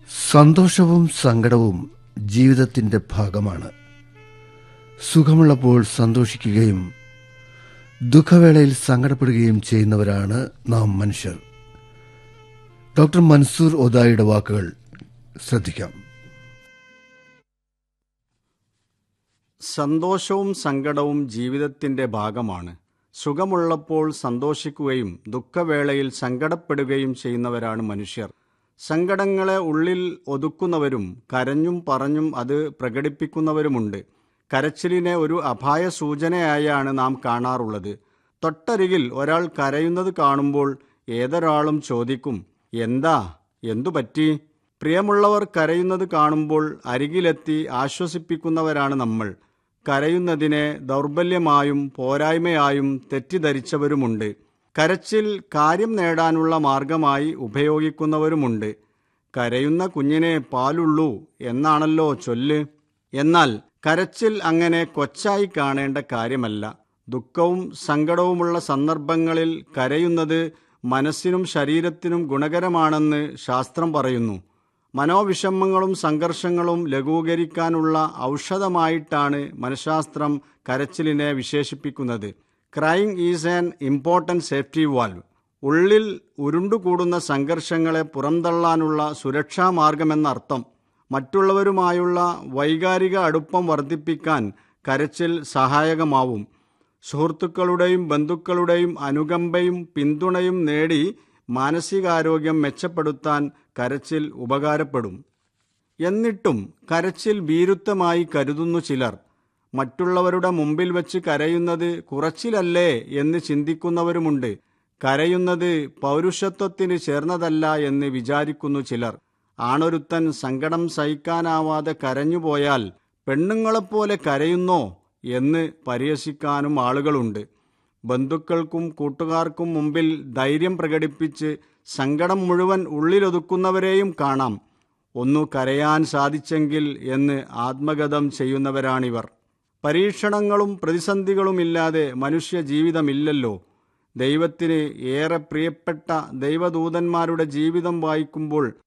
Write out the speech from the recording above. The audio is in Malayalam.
സന്തോഷവും സങ്കടവും ജീവിതത്തിന്റെ ഭാഗമാണ് സുഖമുള്ളപ്പോൾ സന്തോഷിക്കുകയും ദുഃഖവേളയിൽ സങ്കടപ്പെടുകയും ചെയ്യുന്നവരാണ് നാം മനുഷ്യർ ഡോക്ടർ മൻസൂർ ഒദായിയുടെ വാക്കുകൾ ശ്രദ്ധിക്കാം സന്തോഷവും സങ്കടവും ജീവിതത്തിന്റെ ഭാഗമാണ് സുഖമുള്ളപ്പോൾ സന്തോഷിക്കുകയും ദുഃഖവേളയിൽ സങ്കടപ്പെടുകയും ചെയ്യുന്നവരാണ് മനുഷ്യർ സങ്കടങ്ങളെ ഉള്ളിൽ ഒതുക്കുന്നവരും കരഞ്ഞും പറഞ്ഞും അത് പ്രകടിപ്പിക്കുന്നവരുമുണ്ട് കരച്ചിലിനെ ഒരു അപായ സൂചനയായാണ് നാം കാണാറുള്ളത് തൊട്ടരികിൽ ഒരാൾ കരയുന്നത് കാണുമ്പോൾ ഏതൊരാളും ചോദിക്കും എന്താ എന്തു പറ്റി പ്രിയമുള്ളവർ കരയുന്നത് കാണുമ്പോൾ അരികിലെത്തി ആശ്വസിപ്പിക്കുന്നവരാണ് നമ്മൾ കരയുന്നതിനെ ദൗർബല്യമായും പോരായ്മയായും തെറ്റിദ്ധരിച്ചവരുമുണ്ട് കരച്ചിൽ കാര്യം നേടാനുള്ള മാർഗമായി ഉപയോഗിക്കുന്നവരുമുണ്ട് കരയുന്ന കുഞ്ഞിനെ പാലുള്ളൂ എന്നാണല്ലോ ചൊല്ല് എന്നാൽ കരച്ചിൽ അങ്ങനെ കൊച്ചായി കാണേണ്ട കാര്യമല്ല ദുഃഖവും സങ്കടവുമുള്ള സന്ദർഭങ്ങളിൽ കരയുന്നത് മനസ്സിനും ശരീരത്തിനും ഗുണകരമാണെന്ന് ശാസ്ത്രം പറയുന്നു മനോവിഷമങ്ങളും സംഘർഷങ്ങളും ലഘൂകരിക്കാനുള്ള ഔഷധമായിട്ടാണ് മനഃശാസ്ത്രം കരച്ചിലിനെ വിശേഷിപ്പിക്കുന്നത് crying is an important safety valve ഉള്ളിൽ ഉരുണ്ടുകൂടുന്ന സംഘർഷങ്ങളെ പുറംതള്ളാനുള്ള സുരക്ഷാ മാർഗമെന്നർത്ഥം മറ്റുള്ളവരുമായുള്ള വൈകാരിക അടുപ്പം വർദ്ധിപ്പിക്കാൻ കരച്ചിൽ സഹായകമാവും സുഹൃത്തുക്കളുടെയും ബന്ധുക്കളുടെയും അനുകമ്പയും പിന്തുണയും നേടി മാനസികാരോഗ്യം മെച്ചപ്പെടുത്താൻ കരച്ചിൽ ഉപകാരപ്പെടും എന്നിട്ടും കരച്ചിൽ ഭീരുത്വമായി കരുതുന്നു ചിലർ മറ്റുള്ളവരുടെ മുമ്പിൽ വെച്ച് കരയുന്നത് കുറച്ചിലല്ലേ എന്ന് ചിന്തിക്കുന്നവരുമുണ്ട് കരയുന്നത് പൗരുഷത്വത്തിന് ചേർന്നതല്ല എന്ന് വിചാരിക്കുന്നു ചിലർ ആണൊരുത്തൻ സങ്കടം സഹിക്കാനാവാതെ കരഞ്ഞുപോയാൽ പെണ്ണുങ്ങളെപ്പോലെ കരയുന്നോ എന്ന് പരിഹസിക്കാനും ആളുകളുണ്ട് ബന്ധുക്കൾക്കും കൂട്ടുകാർക്കും മുമ്പിൽ ധൈര്യം പ്രകടിപ്പിച്ച് സങ്കടം മുഴുവൻ ഉള്ളിലൊതുക്കുന്നവരെയും കാണാം ഒന്നു കരയാൻ സാധിച്ചെങ്കിൽ എന്ന് ആത്മഗതം ചെയ്യുന്നവരാണിവർ പരീക്ഷണങ്ങളും പ്രതിസന്ധികളുമില്ലാതെ മനുഷ്യ ജീവിതമില്ലല്ലോ ദൈവത്തിന് ഏറെ പ്രിയപ്പെട്ട ദൈവദൂതന്മാരുടെ ജീവിതം വായിക്കുമ്പോൾ